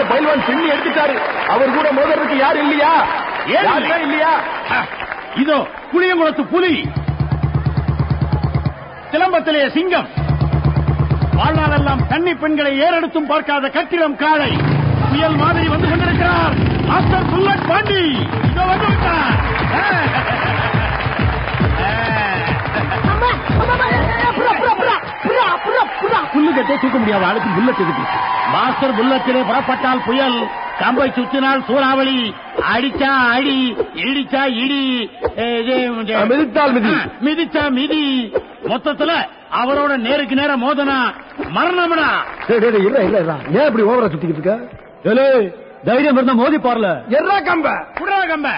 பயில்வான் பின்னி எடுத்துட்டாரு அவர் கூட மோதறதுக்கு யாரும் இல்லையா ஏன் யாருமே இல்லையா இதோ புளியங்குளத்து புலி சிலம்பத்திலே சிங்கம் வாழ்நாளெல்லாம் கன்னி பெண்களை ஏறெடுத்தும் பார்க்காத கட்டிடம் காளை புயல் மாதிரி வந்து கொண்டிருக்கிறார் மாஸ்டர் புல்லட் பாண்டி இதோ வந்து விட்டார் புல்லு கட்டே தூக்க முடியாத ஆளுக்கு புல்லட் இருக்கு மாஸ்டர் புல்லத்திலே புறப்பட்டால் புயல் கம்பை சுத்தினால் சூறாவளி அடிச்சா அடி இடிச்சா இடி ஏ, இது, இது. மிதித்தால் மிதி. ஆ, மிதிச்சா மிதி மொத்தத்துல அவரோட நேருக்கு நேர மோதனா மரணம்னா டேய், டேய், டேய், இல்ல இல்ல இல்ல ஏன் இப்படி ஓவரா சுத்திக்கிட்டு இருக்க ஏலே தைரியம் இருந்தா மோதி பாருல எர்ரா கம்ப குடுறா கம்ப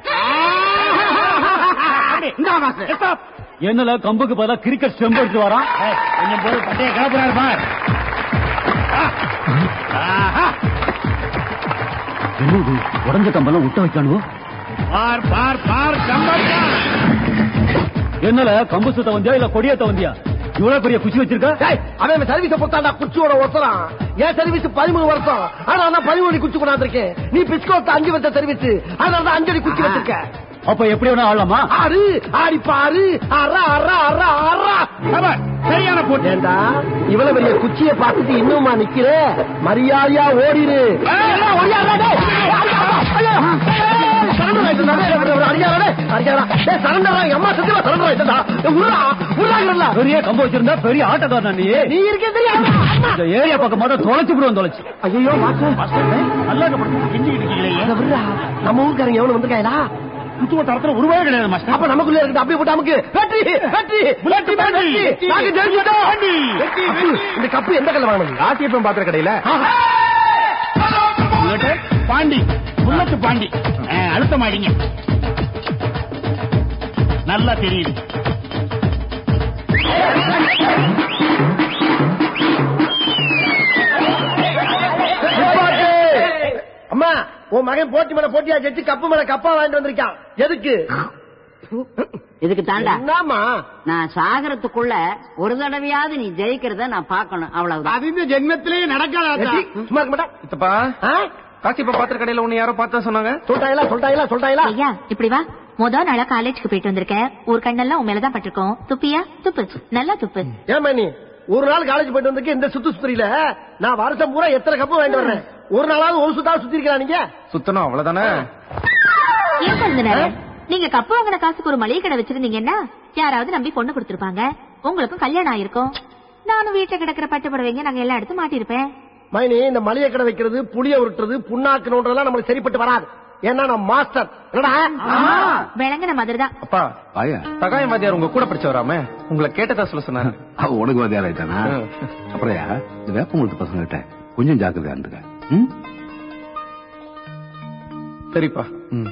என்னல கம்புக்கு பதிலா கிரிக்கெட் ஸ்டெம்ப் எடுத்து வரான் கொஞ்சம் போது பட்டைய கிளப்புறாரு பார் ஆ. ஆஹா. என்னது உடஞ்ச கம்பெல்லாம் விட்ட வைக்கானு பார் பார் பார் கம்பா என்னல கம்பு சுத்த வந்தியா இல்ல கொடியத்த வந்தியா இவ்வளவு பெரிய குச்சி வச்சிருக்க அவன் சர்வீஸ பொத்தாண்டா குச்சியோட ஒருத்தலாம் என் சர்வீஸ் பதிமூணு வருஷம் ஆனா நான் பதிமூணு குச்சி கொண்டாந்துருக்கேன் நீ பிஸ்கோத்த அஞ்சு வருஷம் சர்வீஸ் அதனால தான் அஞ்சடி குச்சி வச்சிருக்க அப்ப எப்படி வேணா ஆடலாமா ஆறு ஆடி பாரு அரா அரா அரா அரா சபாஷ். சரியான போட்டு ஏண்டா இவ்வளவு பெரிய குச்சியை பார்த்துட்டு இன்னுமா நிக்கிற மரியாதையா ஓடிரு எல்லாம் ஓடியாரா டேய்? ஐயோ! ஏய், surrender ஆயிட்டேன்டா, டேய், டேய், டேய், அடியாரா, டேய், அடியாரா. டேய், surrender ஆ, என் அம்மா சத்தியமா surrender ஆயிட்டேன்டா. டேய், உர்றா, உர்றாங்கல்ல. பெரிய கம்பு வச்சிருந்தா பெரிய ஆட்டக்காரன் நீ நீ இருக்கே தெரியாதா? அம்மா. இந்த ஏரியா பக்கம் மட்டும் தொலைச்சு விடுவோம் தொலைச்சு ஐயோ மாஸ்டர் நல்லா கப்படுத்து கெஞ்சிக்கிட்டு இருக்கீங்களே இதை விட்றா. நம்ம ஊருக்காரங்க எவனும் வந்திருக்காங்களா புத்துவ தரத்துல உருவாக கிடையாது மாஸ்டர் அப்ப நமக்குள்ள இருக்குது அப்படியே போட்டு நமக்கு வெற்றி வெற்றி வெற்றி பாண்டி. வெற்றி நாங்க ஜெயிச்சிட்டோம் பாண்டி. வெற்றி, வெற்றி. இந்த கப்பு எந்த கல்ல வாங்கினது ஆசியப்பம் பாத்திர கடையில புல்லட்டு பாண்டி புல்லட்டு பாண்டி ஆ, அழுத்தமாடிங்க நல்லா தெரியுது நிப்பாட்டு. அம்மா உன் மகன் போட்டி மேல போட்டியா ஜெயிச்சு கப்பு மேல கப்பா வாங்கிட்டு வந்திருக்கான் எதுக்கு இதுக்கு தாண்டா என்னம்மா நான் சாகரத்துக்குள்ள ஒரு தடவையாவது நீ ஜெயிக்கிறத நான் பார்க்கணும் அவ்வளவுதான் அது இந்த ஜென்மத்திலேயே நடக்காத வெற்றி, சும்மா இருக்க மாட்டா சித்தப்பா ஆ? காசிப்பா பாத்திர கடையில உன்னை யாரோ பார்த்தா சொன்னாங்க சொல்லிட்டாங்களா சொல்லிட்டாங்களா சொல்லிட்டாங்களா ஐயா இப்படி வா முத நாளா காலேஜ்க்கு போயிட்டு வந்திருக்கேன் ஊர் கண்ணெல்லாம் உன் மேலதான் பட்டிருக்கோம் துப்பியா துப்பு நல்லா துப்பு ஏமா நீ ஒரு நாள் காலேஜ் போயிட்டு வந்திருக்க இந்த சுத்து சுத்திரியில நான் வருஷம் பூரா எத்தனை கப்பு வாங்கிட்டு வர்றேன் ஒரு நாளாவது ஒரு சுத்தாவது சுத்தி இருக்கா நீங்க சுத்தணும் அவ்வளவுதானே ஏன் குழந்தைனாரு நீங்க கப்பு வாங்கின காசுக்கு ஒரு மளிகை கடை வச்சிருந்தீங்கன்னா யாராவது நம்பி பொண்ணு கொடுத்திருப்பாங்க உங்களுக்கும் கல்யாணம் ஆயிருக்கும் நானும் வீட்டுல கிடக்கிற பட்டு புடவைங்க நாங்க எல்லாம் எடுத்து மாட்டிருப்பேன் மைனி இந்த மளிகை கடை வைக்கிறது புளிய உருட்டுறது புண்ணாக்கு நோண்டுறதெல்லாம் நமக்கு சரிப்பட்டு வராது ஏன்னா நான் மாஸ்டர் என்னடா விளங்குன மாதிரி தான் அப்பா ஆயா தகாய வாத்தியார் உங்க கூட படிச்சவராமே உங்களை கேட்டதா சொல்ல சொன்னாரு அவ உனக்கு வாத்தியார் ஆயிட்டானா ம். அப்புறம் இந்த வேப்பங்குளத்து பசங்க கிட்ட கொஞ்சம் ஜாக்கிரதையா இருந்துக்க ம்? சரிப்பா ம்.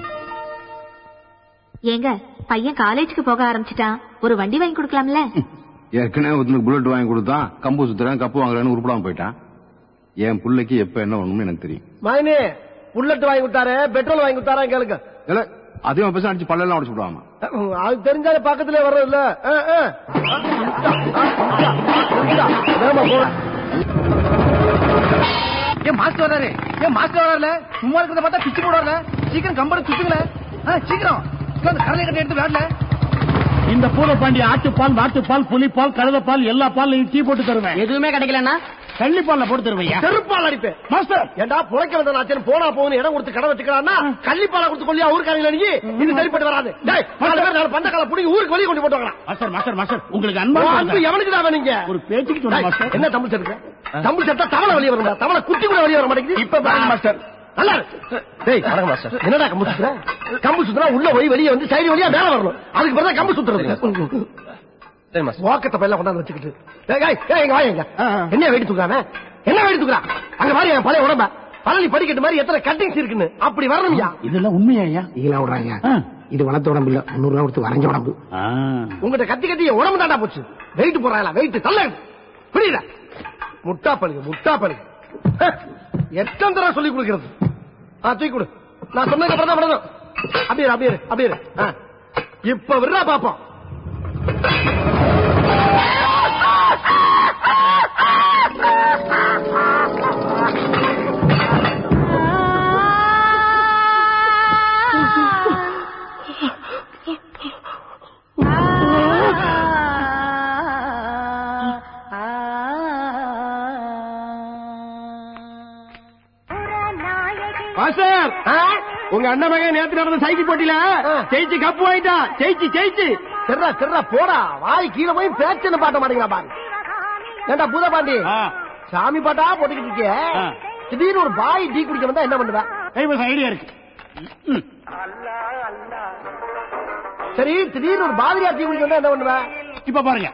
ஏங்க பையன் காலேஜுக்கு போக ஆரம்பிச்சிட்டான் ஒரு வண்டி வாங்கி கொடுக்கலாம்ல ஏற்கனவே ஒருத்தனுக்கு புல்லட் வாங்கி கொடுத்தான் கம்பு சுத்துறேன் கப்பு வாங்குறேன்னு உருப்படாம போயிட்டான் என் புள்ளைக்கு எப்ப என்ன வேணும்னு எனக்கு தெரியும் மைனி புல்லட் வாங்கி கொடுத்தாரு பெட்ரோல் வாங்கி கொடுத்தாரா கேளுங்க இல்ல அதையும் பேச அடிச்சு பல்லெல்லாம் உடச்சு விடுவாமா அது தெரிஞ்சாலே பக்கத்துல வர்றது இல்ல வேகமா போங்க. ஏன் மாஸ்டர் வராரு ஏன் மாஸ்டர் வராருல சும்மா இருக்கிறத பார்த்தா பிச்சு போடுவார்ல சீக்கிரம் கம்பரை சுத்துங்களே ஆ, சீக்கிரம் உட்கார்ந்து கடலை கட்டை எடுத்து விளையாடல இந்த பூரப்பாண்டி ஆட்டுப்பால் நாட்டுப்பால் புலிப்பால் கழுதப்பால் எல்லா பால் டீ போட்டு தருவேன் எதுவுமே கிடைக்கலன்னா கள்ளிப்பால்ல போட்டு தருவையா செருப்பால் அடிப்பேன் மாஸ்டர் ஏண்டா புழைக்க வந்த நாச்சன் போனா போகுது இடம் கொடுத்து கடை வச்சுக்கிறான்னா கள்ளிப்பாலை கொடுத்து கொள்ளி ஊருக்காரங்கள நீ இது சரிப்பட்டு வராது டேய் நாலு பேர் நாலு பந்த கால புடிங்க ஊருக்கு வெளியே கொண்டு போட்டு வாங்கலாம் மாஸ்டர் மாஸ்டர் மாஸ்டர் உங்களுக்கு அன்பா அன்பு எவனுக்கு தான் நீங்க ஒரு பேச்சுக்கு சொன்ன டேய், மாஸ்டர் என்ன தமிழ் சேர்க்க தமிழ் சேர்த்தா தவளை வெளியே வரும் தவளை குட்டி கூட வெளியே வர மாட்டேங்குது இப்ப பாருங்க மாஸ்டர் நல்லா இருக்கு. டேய் வணக்கம் மாஸ்டர் என்னடா கம்பு சுத்துற கம்பு சுத்துறா உள்ள போய் வெளியே வந்து சைடு வழியா மேல வரணும் அதுக்கு பிறகு கம்பு சுத்துறது சரி மாஸ்டர் வாக்கத்தை பையல கொண்டாந்து வச்சுக்கிட்டு டேய் டேய், டேய் இங்க வாங்க இங்க என்ன வெடி தூக்குறானே என்ன வெடி தூக்குறா அங்க பாரு என் பழைய உடம்ப பழனி படிக்கட்டு மாதிரி எத்தனை கட்டிங்ஸ் இருக்குன்னு அப்படி வரணும்யா இதெல்லாம் உண்மையா இதெல்லாம் விடுறாங்க ஆ. இது வளர்த்த உடம்பு இல்ல முன்னூறு ரூபா கொடுத்து வரைஞ்ச உடம்பு ஆ. உங்ககிட்ட கத்தி கத்தி என் உடம்பு தாண்டா போச்சு வெயிட் போறாங்களா வெயிட் தள்ள புரியல முட்டா பழுகு முட்டா பழுகு எத்தனை தடவை சொல்லி கொடுக்கிறது ஆ தூக்கி கொடு நான் சொன்னதுக்கு அப்புறம் தான் விடணும் அப்படியே இரு, அப்படியே இரு, அப்படியே இரு. ஆ. இப்ப விடுறா பாப்போம் மாஸ்டர் உங்க அண்ணன் மகன் நேத்து நடந்த சைக்கிள் போட்டியில ஜெயிச்சு கப்பு வாங்கிட்டான் ஜெயிச்சு ஜெயிச்சு தெர்றா தெர்றா போடா வாய் கீழே போய் பேச்சுன்னு பாட்ட மாட்டேங்கிறா பாரு ஏண்டா பூதபாண்டி சாமி பாட்டா போட்டுக்கிட்டு இருக்கிய ஆ. திடீர்னு ஒரு பாய் டீ குடிக்க வந்தா என்ன பண்ணுவ கைவசம் ஐடியா இருக்கு ம். சரி திடீர்னு ஒரு பாதிரியா டீ குடிக்க வந்தா என்ன பண்ணுவ இப்ப பாருங்க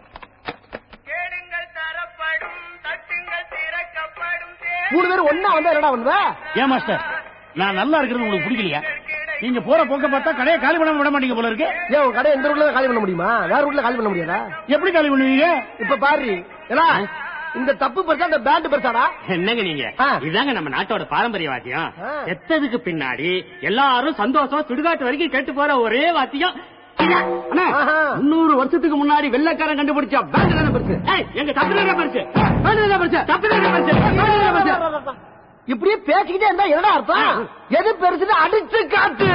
மூணு பேரும் ஒன்னா வந்தா என்னடா பண்ணுவ ஏன் மாஸ்டர் நான் நல்லா இருக்கிறது உங்களுக்கு பிடிக்கலையா நீங்க போற போக்க பார்த்தா கடையை காலி பண்ண விட மாட்டீங்க போல இருக்கு ஏன் உன் கடை எந்த ரூட்ல காலி பண்ண முடியுமா வேற ரூட்ல காலி பண்ண முடியாதா எப்படி காலி பண்ணுவீங்க இப்ப பாரு ஏலா இந்த தப்பு பெருசா இந்த பேண்ட் பெருசாடா என்னங்க நீங்க ஆ. இதாங்க நம்ம நாட்டோட பாரம்பரிய வாத்தியம் ஆ. செத்ததுக்கு பின்னாடி எல்லாரும் சந்தோஷம் சுடுகாட்டு வரைக்கும் கேட்டு போற ஒரே வாத்தியம் இதான். அண்ணா, ஆஹா. முந்நூறு வருஷத்துக்கு முன்னாடி வெள்ளக்காரன் கண்டுபிடிச்ச பேண்ட் தானே பெருசு ஏய், எங்க தப்பு தானே பெருசு பேண்ட் தானே பெருசு தப்பு தானே பெருசு பேண்ட் தானே பெருசு இப்படியே பேசிக்கிட்டே இருந்தா என்னடா அர்த்தம் எது பெருசுன்னு அடிச்சு காட்டு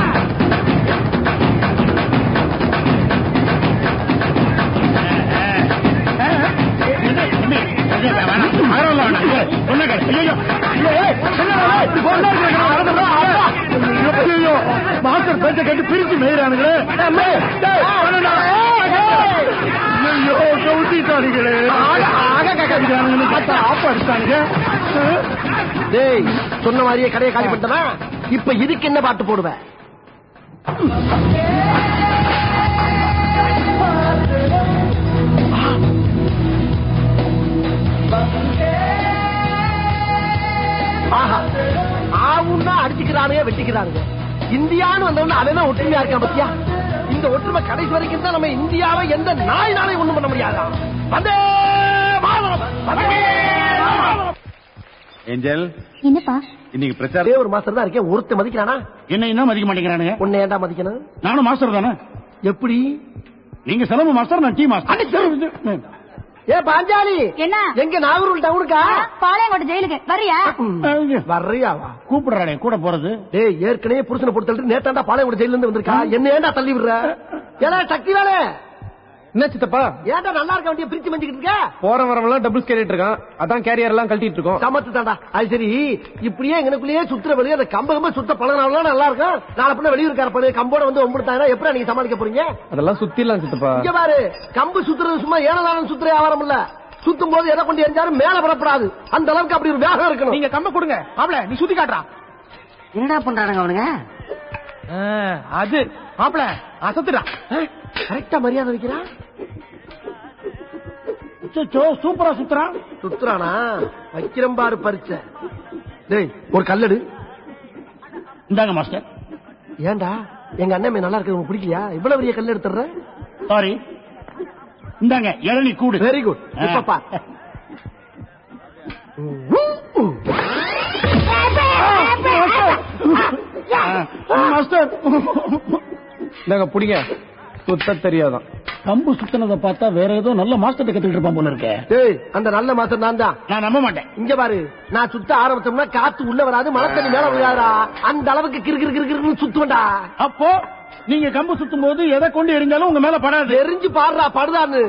மாஸ்டர் பேச்ச கேட்டு பிரிச்சு மேயிறானுங்களே ஐயோ கவுத்திட்டானுங்களே ஆப் அடிச்சானுங்க டேய் சொன்ன மாதிரியே கடையை காலி பண்ணிட்டனா இப்ப இதுக்கு என்ன பாட்டு போடுவ ஆஹா ஆவுன்னா அடிச்சுக்கிறானுங்க வெட்டிக்கிறானுங்க இந்தியான்னு வந்தவன அவன் ஒற்றுமையா இருக்கான் பத்தியா இந்த ஒற்றுமை கடைசி வரைக்கும் தான் நம்ம இந்தியாவை எந்த நாயினாலையும் ஒண்ணும் பண்ண முடியாதா வந்தே மாதரம் வந்தே மாதரம் ஏஞ்சல் என்னப்பா இன்னைக்கு பிரச்சாரம் ஒரே ஒரு மாசம் தான் இருக்கேன் ஒருத்த மதிக்கிறானா என்ன இன்னும் மதிக்க மாட்டேங்கிறானுங்க உன்னை ஏன்டா மதிக்கணும் நானும் மாஸ்டர் தானே எப்படி நீங்க சிலம்பு மாஸ்டர் நான் டீ மாஸ்டர் ஏ பாஞ்சாலி என்ன எங்க நாகூர் டவுனுக்கா பாளையங்கோட்டை ஜெயிலுக்கு வரியா வர்றியாவா கூப்பிடுறானே கூட போறது டேய் ஏற்கனவே புருஷனை போட்டு தள்ளிட்டு நேத்தாண்டா பாளையங்கோட ஜெயில இருந்து வந்திருக்கா என்ன ஏன்டா தள்ளி விடுற ஏடா சக்தி வேலை என்ன சித்தப்பா ஏன்டா நல்லா இருக்க வண்டியை பிரிச்சு மஞ்சிக்கிட்டு இருக்க போற வரவெல்லாம் டபுள்ஸ் கேட்டுட்டு இருக்கான் அதான் கேரியர் எல்லாம் கழட்டிட்டு இருக்கோம் சமத்து தாண்டா அது சரி இப்படியே எங்களுக்குள்ளேயே சுத்துற வெளியே அந்த கம்ப கம்ப சுத்த பழகினாலும் நல்லா இருக்கும் நாளை பின்ன வெளியூர் பண்ணு கம்போட வந்து ஒம்படுத்தாங்க எப்படி நீங்க சமாளிக்க போறீங்க அதெல்லாம் சுத்திடலாம் சித்தப்பா இங்க பாரு கம்பு சுத்துறது சும்மா ஏனதானம் சுத்துற வியாபாரம் இல்ல சுத்தும் போது எதை கொண்டு எரிஞ்சாலும் மேல வரப்படாது அந்த அளவுக்கு அப்படி ஒரு வேகம் இருக்கணும் நீங்க கம்ப கொடுங்க மாப்பிள நீ சுத்தி காட்டுறா என்னடா பண்றானுங்க அவனுங்க அது மாப்பிள அசத்துடா கரெக்டா மரியாதை வைக்கிறா அச்சச்சோ, சூப்பரா சுத்துறான் சுத்துறானா வைக்கிறம் பாரு பறிச்ச டேய் ஒரு கல்லடு இந்தாங்க மாஸ்டர் ஏன்டா எங்க அண்ணன் நல்லா இருக்கு உங்களுக்கு பிடிக்கலையா இவ்வளவு பெரிய கல் எடுத்துற சாரி இந்தாங்க இளநீ கூடு வெரி குட் இப்ப பார் மாஸ்டர் இந்தாங்க புடிங்க சுத்த தெரியாதான் கம்பு சுத்தினதை பார்த்தா வேற ஏதோ நல்ல மாஸ்டர் கத்துக்கிட்டு இருப்பான் போல இருக்கே டேய் அந்த நல்ல மாசம் நான் தான் நான் நம்ப மாட்டேன் இங்க பாரு நான் சுத்த ஆரம்பிச்சோம்னா காத்து உள்ள வராது மழை தண்ணி மேல விழாதா அந்த அளவுக்கு கிறு கிறு கிறு கிறுன்னு சுத்துவேன்டா அப்போ நீங்க கம்பு சுத்தும் போது எதை கொண்டு எரிஞ்சாலும் உங்க மேல படாது எரிஞ்சு பாடுறா படுதான்னு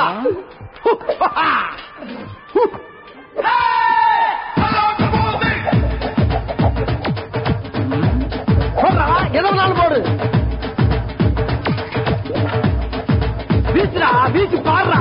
போடுறா, எதை வேணாலும் போடு வீசுடா வீச்சு பாடுறா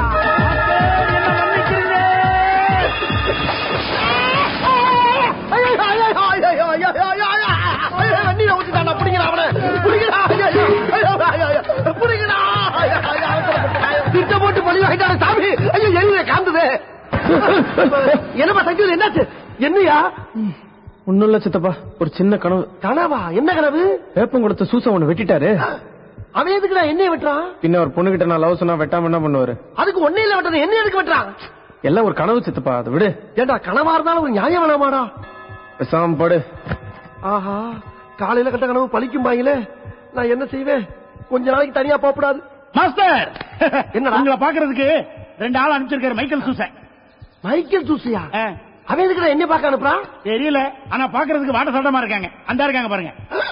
வண்டியில ஊத்திட்டாண்டா பிடிக்கிறா அவனை பிடிக்கிறா பிடிக்கிறா திட்ட போட்டு பழி வாங்கிட்டான சாமி ஐயோ எங்க காந்தது என்னப்பா சங்கீதம் என்னாச்சு என்னையா ஒண்ணும் இல்ல சித்தப்பா ஒரு சின்ன கனவு கனவா என்ன கனவு வேப்பம் கொடுத்த சூசம் ஒண்ணு வெட்டிட்டாரு அவன் எதுக்கு நான் என்னைய வெட்டுறான் பின்ன ஒரு பொண்ணுகிட்ட நான் லவ் சொன்னா வெட்டாம என்ன பண்ணுவாரு அதுக்கு ஒன்னே இல்ல வெட்டுறது என்ன எதுக்கு வெட்டுறான் எல்லாம் ஒரு கனவு சித்தப்பா அதை விடு ஏண்டா கனவா இருந்தாலும் ஒரு நியாயம் வேணாமாடா பேசாம போடு ஆஹா காலையில கட்ட கனவு பழிக்கும் பாங்களே நான் என்ன செய்வேன் கொஞ்ச நாளைக்கு தனியா போகக்கூடாது மாஸ்டர் என்னடா? உங்களை பாக்குறதுக்கு ரெண்டு ஆள் அனுப்பிச்சிருக்காரு மைக்கேல் சூசன் மைக்கேல் ஜூசியா ஆ, அவன் எதுக்கு என்ன பார்க்க அனுப்புறான் தெரியல ஆனா பாக்குறதுக்கு வாட்ட சட்டமா இருக்காங்க அந்த இருக்காங்க பாருங்க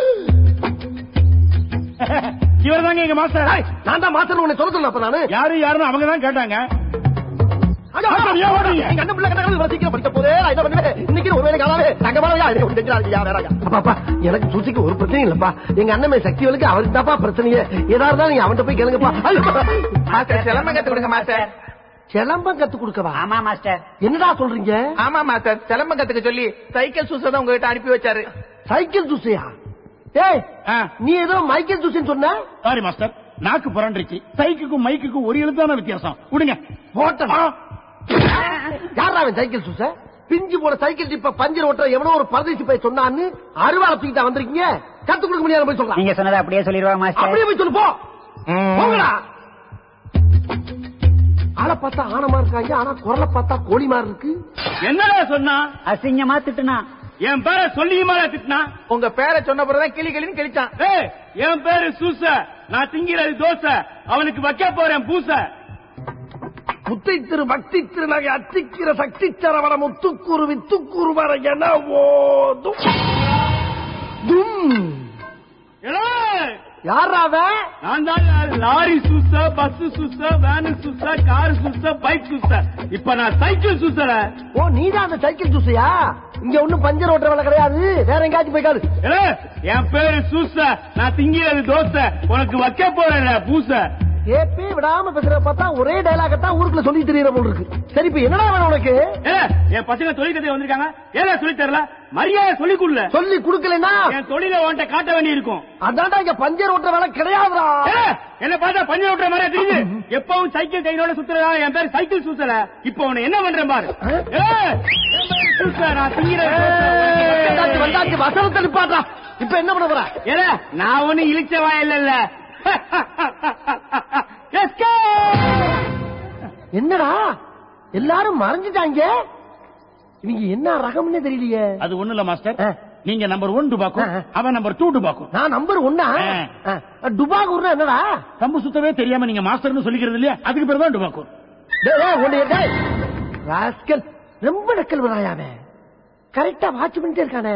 இவர் தாங்க எங்க மாஸ்டர் ஏய், நான் தான் மாத்தணும் உன்னை சொல்ல சொன்ன அப்ப நானு யாரு யாருன்னு அவங்க தான் கேட்டாங்க ஐயோ, மாஸ்டர், ஏன் ஓடுறீங்க? எங்க அண்ணன் பிள்ளை கட்ட கனவு இவ்வளவு சீக்கிரம் படிக்க போதே நான் என்ன பண்ணுவேன் இன்னைக்கு ஒரு வேலை காலாவே தங்கமான வேறயா என்னை விட்டு செஞ்சிடாதீங்கய்யா, வேறயா. அப்பா, அப்பா, எனக்கு சுசிக்கு ஒரு பிரச்சனையும் இல்லப்பா எங்க அண்ணன் மேல் சக்திகளுக்கு அவருக்கு தாப்பா பிரச்சனையே ஏதா இருந்தாலும் நீங்க அவன்கிட்ட போய் கேளுங்கப்பா ஐயோ. மாஸ்டர் சிலம்பம் கத்து கொடுங்க மாஸ்டர் சிலம்பம் கத்து கொடுக்கவா ஆமா மாஸ்டர் என்னடா சொல்றீங்க ஆமா மாஸ்டர் சிலம்பம் கத்துக்க சொல்லி சைக்கிள் சூசை தான் உங்ககிட்ட அனுப்பி வச்சாரு சைக்கிள் ஜூஸையா ஏய் நீ ஏதோ மைக்கேல் ஜூஸ்ன்னு சொன்ன சாரி மாஸ்டர் நாக்கு புரண்டுச்சு சைக்குக்கும் மைக்குக்கும் ஒரு எழுத்தான வித்தியாசம் விடுங்க போட்டா யாரா அவன் சைக்கிள் சூச பிஞ்சு போன சைக்கிள் இப்ப பஞ்சர் ஓட்டுற எவனோ ஒரு பரதேசி போய் சொன்னான்னு அருவாளை தூக்கிட்டா வந்திருக்கீங்க கத்து கொடுக்க முடியாது போய் சொல்லலாம் நீங்க சொன்னதை அப்படியே சொல்லிடுவாங்க மாஸ்டர் அப்படியே போய் சொல்லு போ போங்கடா ஆளை பார்த்தா ஆனமா இருக்காங்க ஆனா குரலை பார்த்தா கோழி மாதிரி இருக்கு என்னடா சொன்னா அசிங்கமா திட்டுனா என் பேரை சொல்லியுமாடா திட்டினா உங்க பேரை சொன்ன பிறகுதான் கிளி கிளின்னு கிழிச்சான் ஏய் என் பேரு சூச நான் திங்கிறது தோசை அவனுக்கு வைக்க போறேன் பூசை முத்தை திரு பக்தி திருநகை அத்திக்கிற சக்தி சரவண முத்துக்குரு வித்துக்குரு வர என ஓதும் தும். ஏய், யாராவ நான் தான் யாரு? லாரி சூச பஸ் சூச வேனு சூச கார் சூச பைக் சூச இப்ப நான் சைக்கிள் சூசல ஓ நீதான் அந்த சைக்கிள் ஜூஸையா இங்க ஒண்ணும் பஞ்சர் ஓட்டுற வேலை கிடையாது வேற எங்கேயாச்சும் போய் காது ஏய், என் பேரு சூச நான் திங்கிறது தோசை உனக்கு வைக்க போறேன் பூசை கேப்பே விடாம பேசுற பார்த்தா ஒரே டைலாக தான் ஊருக்குள்ள சொல்லி தெரியற போல இருக்கு சரி இப்ப என்னடா வேணும் உனக்கு ஏய், என் பசங்க தொழில் கதை வந்திருக்காங்க ஏதா சொல்லி தரல மரியாதை சொல்லி கொடுல சொல்லி குடுக்கலனா என் தொழில உன்கிட்ட காட்ட வேண்டி இருக்கும் அதான்டா இங்க பஞ்சர் ஓட்டுற வேலை கிடையாதுடா ஏய், என்ன பார்த்தா பஞ்சு ஓட்டுற மாதிரி தெரியுது எப்பவும் சைக்கிள் கையிலோட சுத்துறதா என் பேர் சைக்கிள் சூசல இப்ப உன்னை என்ன பண்றேன் பாரு ஏய், என் பேரு சூச, நான் திங்கிற வந்தாச்சு வந்தாச்சு வசனத்தை நிப்பாட்டா இப்ப என்ன பண்ண போற ஏல நான் ஒண்ணு இழிச்ச வாய் இல்ல என்னடா எல்லாரும் மறைஞ்சிட்டாங்க இவங்க என்ன ரகம்னே தெரியலையே அது ஒண்ணு இல்ல மாஸ்டர் ஆ. நீங்க நம்பர் ஒன் டுபாக்கும் ஆ. அவன் நம்பர் டூ டுபாக்கும் நான் நம்பர் ஒன்னா ஆ. டுபாகூர்னா என்னடா கம்பு சுத்தவே தெரியாம நீங்க மாஸ்டர்னு சொல்லிக்கிறது இல்லையா அதுக்கு பேர் தான் டுபாக்கும் டேய், டேய், உன்னை- டேய். ராஸ்கல் ரொம்ப நக்கல் வராயாவே கரெக்டா வாட்ச் பண்ணிட்டே இருக்கானே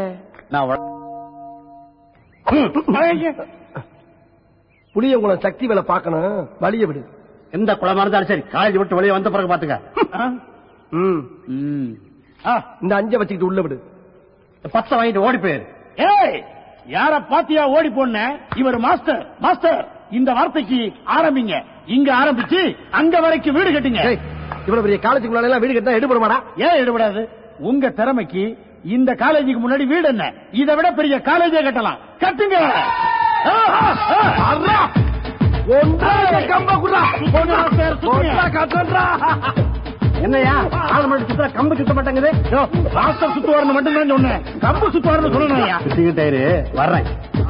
புளிய உங்களை சக்தி வேலை பார்க்கணும் வழிய விடு எந்த குளமா இருந்தாலும் சரி காலேஜ் விட்டு வெளியே வந்த பிறகு பாத்துக்க ம். ஆ, இந்த அஞ்ச வச்சுக்கிட்டு உள்ள விடு பச்சை வாங்கிட்டு ஓடி போயிரு ஏய் யார பாத்தியா ஓடி போன இவர் மாஸ்டர் மாஸ்டர் இந்த வார்த்தைக்கு ஆரம்பிங்க இங்க ஆரம்பிச்சு அங்க வரைக்கும் வீடு கட்டுங்க டேய், இவ்வளவு பெரிய காலேஜுக்கு முன்னாடி எல்லாம் வீடு கட்டினா எடுபடுமாடா ஏன் ஈடுபடாது உங்க திறமைக்கு இந்த காலேஜுக்கு முன்னாடி வீடு என்ன இதை விட பெரிய காலேஜே கட்டலாம் கட்டுங்க ஆ, ஆ, ஆ. அர்ரா! ஒன்றா கம்ப குடுறா. ஒன்றா பேர் சுத்துங்க. ஒன்றா கட்டுன்றா. என்னையா ஆள் மட்டும் சுத்தா கம்பு சுத்த மாட்டேங்குது யோ, மாஸ்டர் சுத்துவாருன்னு மட்டும் தான் சொன்னேன் கம்பு சுத்துவாருன்னு சொல்லணும் சுத்திக்கிட்டாரு வர்றேன்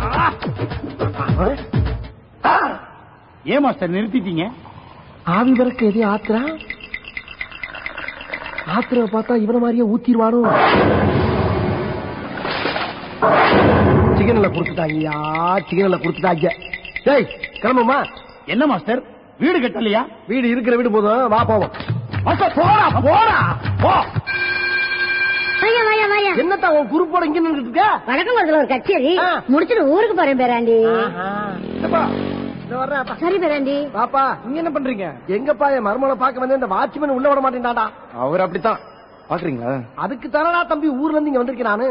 ஏன் மாஸ்டர் நிறுத்திட்டீங்க ஆவி பறக்க எதையும் ஆத்துறா ஆத்திர பார்த்தா இவன மாதிரியே ஊத்திடுவானோ சிக்கன்ல குடுத்துட்டாங்கய்யா சிக்கன்ல குடுத்துட்டாங்க டேய் கிளம்புமா என்ன மாஸ்டர் வீடு கட்டலையா வீடு இருக்கிற வீடு போதும் வா போவோம் மாஸ்டர் போடா போடா போ வாயா வாயா வாயா என்னத்தா உன் குரூப்போட இங்க நின்னுட்டு இருக்க வடக்கு மரத்துல ஒரு கச்சேரி ஆ. முடிச்சுட்டு ஊருக்கு போறேன் பேராண்டி எப்பா, இதோ வர்றேன் அப்பா. சரி பேராண்டி பாப்பா நீங்க என்ன பண்றீங்க எங்கப்பா என் மருமகளை பார்க்க வந்து இந்த வாட்ச்மேன் உள்ள விட மாட்டேன்டாடா அவர் அப்படித்தான் பாக்குறீங்களா அதுக்கு தானடா தம்பி ஊர்ல இருந்து இங்க வந்திருக்கேன் நானு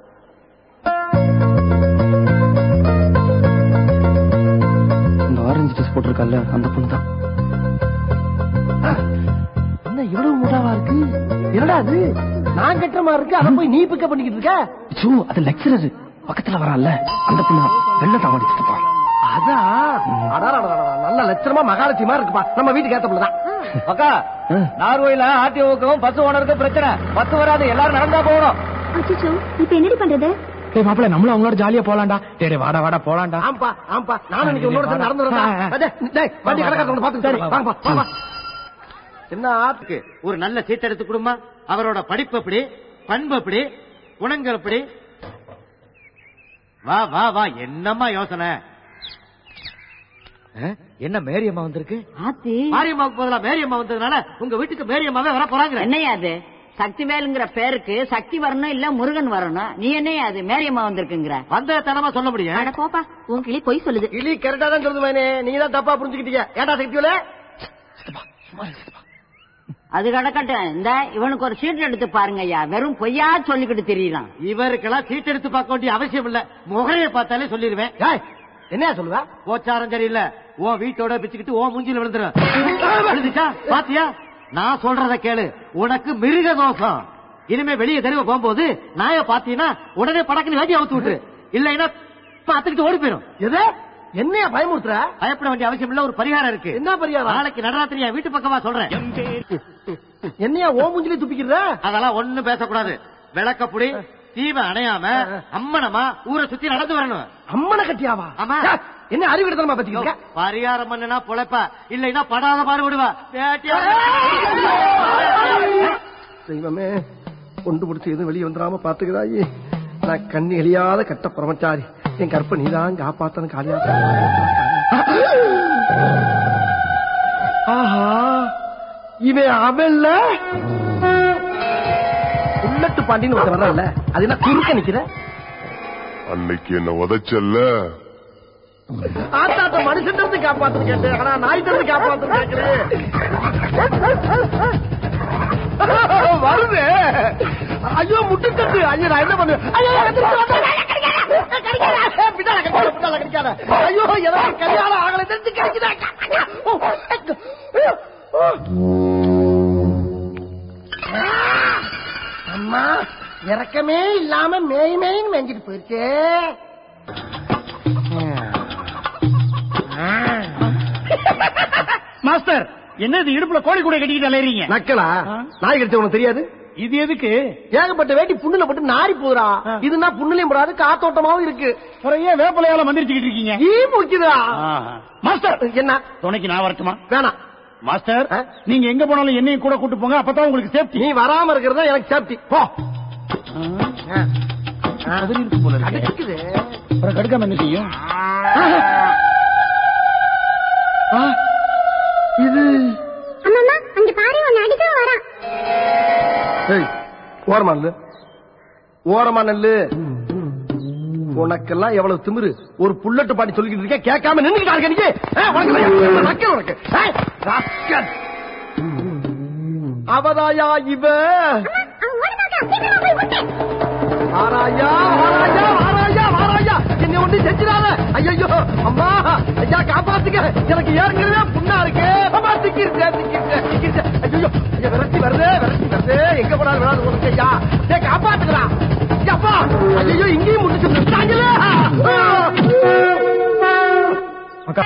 இந்த ஆரஞ்சு ட்ரெஸ் போட்டிருக்கல அந்த பொண்ணு தான் என்ன இவ்வளவு முட்டாவா இருக்கு என்னடா அது நான் கட்டுற மாதிரி இருக்கு அதை போய் நீ பிக்கப் பண்ணிக்கிட்டு இருக்க சூ அது லெக்சரர் பக்கத்துல வரல அந்த பொண்ணு வெள்ள தாவடி சித்தப்பா அதான் அடாடா, அடாடா, நல்ல லட்சணமா மகாலட்சுமா இருக்குப்பா நம்ம வீட்டுக்கு ஏத்தப்பலதான் அக்கா நார்வேல ஆர்டிஓக்கும் பஸ் ஓனருக்கும் பிரச்சனை பஸ் வராது எல்லாரும் நடந்தா போகணும் அச்சோ இப்ப என்னடி பண்றது ஏய் மாப்பிள்ள நம்மளும் அவங்களோட ஜாலியா போலாம்டா டேய் வாடா வாடா போலாம்டா ஆம்பா ஆம்பா நானும் இன்னைக்கு உன்னோட சேர்ந்து நடந்து வரேன்டா. டேய், டேய், வண்டி கடைக்காரங்க பாத்துக்கிட்டு வாங்கப்பா வாங்கப்பா என்ன ஆத்துக்கு ஒரு நல்ல சீட் எடுத்து கொடுமா அவரோட படிப்பு எப்படி பண்பு எப்படி குணங்கள் எப்படி வா வா வா என்னம்மா யோசனை அஹ், என்ன மேரியம்மா வந்திருக்கு ஆத்தி மாரியம்மாவுக்கு பதிலா மேரியம்மா வந்ததுனால உங்க வீட்டுக்கு மேரியம்மாவே வர போறாங்க என்னையா அது சக்தி வேலுங்கிற பேருக்கு சக்தி வரணும் இல்ல முருகன் வரணும் நீ என்னையா அது மேரியம்மா வந்திருக்குங்கிற வந்த தனமா சொல்ல முடியும் அட போப்பா உன் கிளி பொய் சொல்லுது கிளி கரெக்டா தான் சொல்லுது மேனே நீங்க தான் தப்பா புரிஞ்சுக்கிட்டீங்க ஏடா சக்தியோல அது கிடக்கட்டும் இந்த இவனுக்கு ஒரு சீட் எடுத்து பாருங்க ஐயா வெறும் பொய்யா சொல்லிக்கிட்டு தெரியலாம் இவருக்கெல்லாம் சீட் எடுத்து பார்க்க வேண்டிய அவசியம் இல்ல முகரையை பார்த்தாலே சொல்லிடுவேன் என்ன சொல்லுவ போச்சாரம் சரியில்லை உன் வீட்டோட பிச்சுக்கிட்டு ஓ மூஞ்சில விழுந்துரும் விழுந்துச்சா பாத்தியா நான் சொல்றத கேளு உனக்கு மிருக தோஷம் இனிமே வெளியே தெருவ போகும்போது நாய பாத்தீங்கன்னா உடனே படக்குன்னு வேட்டி அவுத்து விட்டுரு இல்லைன்னா பாத்துக்கிட்டு ஓடி போயிரும் எது என்னையா பயமுறுத்துற பயப்பட வேண்டிய அவசியம் இல்ல ஒரு பரிகாரம் இருக்கு என்ன பரிகாரம்? நாளைக்கு நடராத்திரி என் வீட்டு பக்கமா சொல்றேன் என்னையா ஓ மூஞ்சிலே துப்பிக்கிற அதெல்லாம் ஒண்ணும் பேசக்கூடாது விளக்கப்புடி தீவை அணையாம அம்மனமா ஊரை சுத்தி நடந்து வரணும் அம்மனை கட்டியாவா ஆமா. ஏ, என்ன அறிவிடத்தனமா பத்திக்கிற பரிகாரம் பண்ணுனா பொழைப்பா இல்லைன்னா படாத பாடு விடுவா வேட்டியா தெய்வமே கொண்டு முடிச்சு எதுவும் வெளியே வந்துடாம பாத்துக்கிறாயே நான் கண்ணி எழியாத கட்ட பிரமச்சாரி என் கற்ப நீதான் காப்பாத்தன காலியா ஆஹா இவன் அவன்ல உள்ளட்டு பாண்டின்னு ஒருத்தன் வர்றல அது என்ன குறுக்க நிக்கிற அன்னைக்கு என்ன உதைச்சல்ல ஆத்தாட்ட மனுஷன் இருந்து காப்பாத்து கேட்டேன் ஆனா நாய் இருந்து காப்பாத்து கேட்கிறேன் வருது ஐயோ முட்டுக்கட்டு ஐயோ நான் என்ன பண்ணுவேன் ஐயோ எந்திரிச்சு வந்தா, கடிக்காத, கடிக்காத, பின்னால கடிக்காத, பின்னால கடிக்காத. ஐயோ எனக்கு கல்யாணம் ஆகலை தெரிஞ்சு கிடைக்குதா ஓ, ஐயோ, ஓ. அம்மா இறக்கமே இல்லாம மேய் மேய்ன்னு மேய்ஞ்சிட்டு போயிருச்சே மாஸ்டர் என்னது இடுப்புல கோழி கூட கட்டிக்கிட்டு அலையறீங்க நக்கலா நாய் கடிச்ச உனக்கு தெரியாது இது எதுக்கு ஏகப்பட்ட வேட்டி புண்ணுல போட்டு நாரி போதுரா இதுனா புண்ணுலயும் போடாது காத்தோட்டமாவும் இருக்கு அப்புறம் ஏன் வேப்பலையால மந்திரிச்சுக்கிட்டு இருக்கீங்க ஈ முக்கியதா மாஸ்டர் என்ன துணைக்கு நான் வரட்டுமா வேணாம் மாஸ்டர் நீங்க எங்க போனாலும் என்னையும் கூட கூட்டு போங்க அப்பதான் உங்களுக்கு சேஃப்டி நீ வராம இருக்கிறதா எனக்கு சேஃப்டி போ அது இருக்கு போல இருக்கு. கடிக்குது அப்புறம் கடுக்காம என்ன செய்யும் இது அம்மாமா அங்க பாரு உன்னை அடிக்க வரான் ஏய், ஓரமா நெல்லு ஓரமா நெல்லு உனக்கெல்லாம் எவ்வளவு திமிரு ஒரு புல்லட்டு பாட்டி சொல்லிக்கிட்டு இருக்க கேட்காம நின்னுக்கிட்டாரு கணிக்கு உனக்கு நக்கல் உனக்கு ஏய், ராஸ்கல். அவதாயா இவ ஆராயா ஆராயா ஆராயா ஆராயா என்னை ஒண்ணு செஞ்சிடாத ஐயோ அம்மா ஐயா காப்பாத்துங்க எனக்கு ஏற்கனவே புண்ணா இருக்கு அம்மா திக்கிருச்சு திக்கிருச்சு திக்கிருச்சு ஐயோ ஐயா விரட்டி வருது விரட்டி வருது எங்க போனாலும் விடாது உனக்கு ஐயா ஏ காப்பாத்துக்கிறா அப்பா ஐயோ இங்கேயும் முடிச்சு விட்டாங்களே அக்கா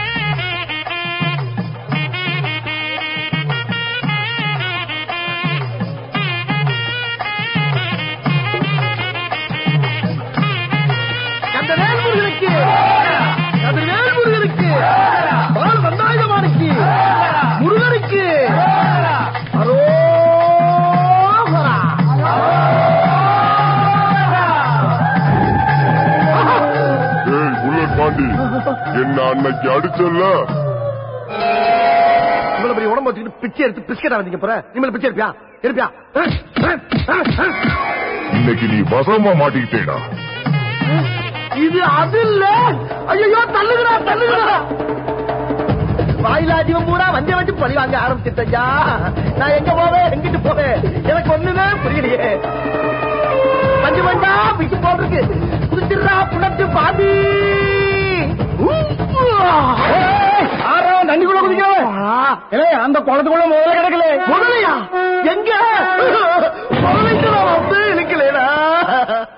அந்த வேல்முருகனுக்கு அந்த வேல்முருகனுக்கு பால் வந்தாயுதமானுக்கு முருகனுக்கு அரோகரா ஏய் புல்லட் பாண்டி என்ன அன்னைக்கு அடிச்சல்ல இவ்வளவு பெரிய உடம்பு வச்சுக்கிட்டு பிச்சை எடுத்து பிஸ்கெட்டா வந்தீங்க போற இனிமேல் பிச்சை எடுப்பியா எடுப்பியா இன்னைக்கு நீ வசமா மாட்டிக்கிட்டேடா இது அது இல்ல ஐயோ தள்ளுகிறா தள்ளுகிறா வாயிலாஜீவம் பூரா வண்டிய வண்டி பழி வாங்க ஆரம்பிச்சிட்டா நான் எங்க போவேன் எங்கிட்டு போவேன் எனக்கு ஒண்ணுமே புரியலையே வண்டி வண்டா விட்டு போட்டிருக்கு குடிச்சிடுறா புணத்து பாதி ஆறாம் தண்ணிக்குள்ள குதிக்காம ஏய், அந்த குளத்துக்குள்ள முதல்ல கிடக்கல முதலையா எங்க